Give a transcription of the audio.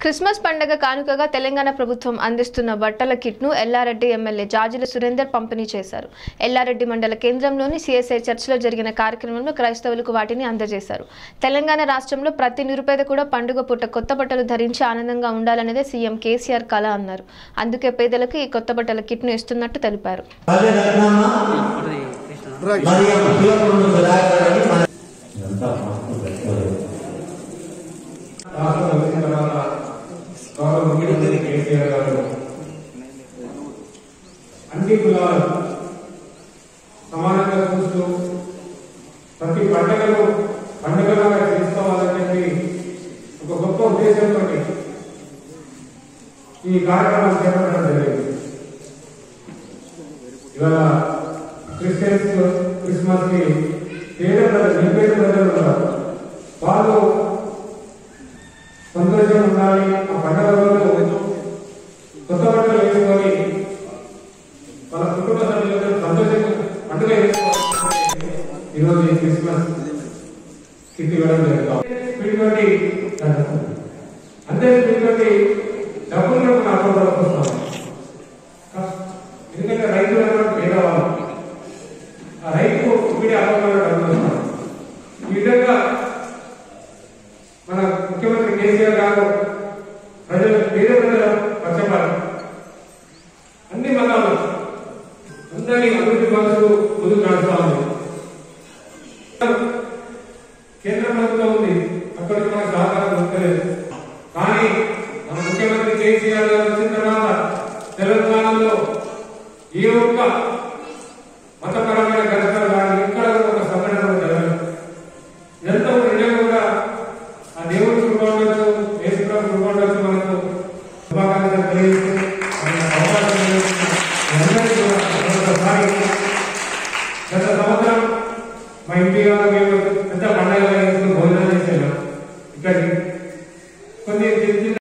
Christmas పండగ కానుకగా తెలంగాణ ప్రభుత్వం అందిస్తున్న బట్టల కిట్ను ఎల్లారెడ్డి ఎమ్మెల్యే జాజుల సురేందర్ పంపిణీ చేశారు ఎల్లారెడ్డి మండల కేంద్రంలోని సిఎస్ఐ చర్చిలో జరిగిన కార్యక్రమంలో క్రైస్తవులకు వాటిని అందజేశారు తెలంగాణ రాష్ట్రంలో ప్రతి నిరుపేద కూడా పండుగ పూట కొత్త బట్టలు ధరించి ఆనందంగా ఉండాలనేదే సీఎం కేసీఆర్ కళ అన్నారు అందుకే పేదలకు ఈ కొత్త బట్టల కిట్ను ఇస్తున్నట్టు తెలిపారు అదే రత్నమ్మ మరి ఆ పిల్లలు రాయబడి మన ఇదంతా మస్తు పెట్టుకోలేదు. రాష్ట్రం వచ్చిన తర్వాత గౌరవ ముఖ్యమంత్రి కేసీఆర్ గారు అన్ని కులాలు సమానంగా చూస్తూ ప్రతి పండుగను పండుగలాగా చేసుకోవాలని చెప్పి ఒక గొప్ప ఉద్దేశంతో ఈ కార్యక్రమం చేపట్టడం జరిగింది ఇవాళ క్రిస్టియన్స్ క్రిస్మస్ కి పేద ప్రజలు నిరుపేద ప్రజలు ఉన్నారు వాళ్ళు సంతోషం ఉండాలి ఆ పండుగ రోజు కొత్త బట్టలు వేసుకొని వాళ్ళ కుటుంబ సభ్యులతో సంతోషంగా పండుగ చేసుకోవాలి ఈరోజు ఈ క్రిస్మస్ కిట్ ఇవ్వడం జరుగుతుంది స్పీడ్ తోటి అంతే స్పీడ్ తోటి డబ్బులు కూడా మన అకౌంట్లోకి వస్తాం ఎందుకంటే రైతులు అన్నమాట పేదవాళ్ళు ఆ రైతు ఇప్పుడే అకౌంట్లో డబ్బులు వస్తాం ఈ విధంగా మన ముఖ్యమంత్రి కేసీఆర్ గారు ప్రజలు పేద ప్రజల పక్షపాతం అన్ని మతాలు అందరి అభివృద్ధి పనులు ముందుకు నడుస్తా ఉంది కేంద్ర ప్రభుత్వం ఉంది అక్కడ మనకు సహకారం దొరకలేదు కానీ మన ముఖ్యమంత్రి కేసీఆర్ గారు వచ్చిన తర్వాత తెలంగాణలో ఏ ఒక్క మతపరమైన ఘటనలు కానీ ఇక్కడ కూడా ఒక సంఘటన కూడా జరగలేదు ఇదంతా ఒక నిజంగా కూడా ఆ దేవుడి కృప ఉండొచ్చు యేసుప్రభు కృప ఉండొచ్చు మనకు శుభాకాంక్షలు తెలియజేస్తూ మనకు అవకాశం ఇచ్చినందుకు మీ అందరికీ కూడా మరొకసారి గత సంవత్సరం మా ఇంటి గారు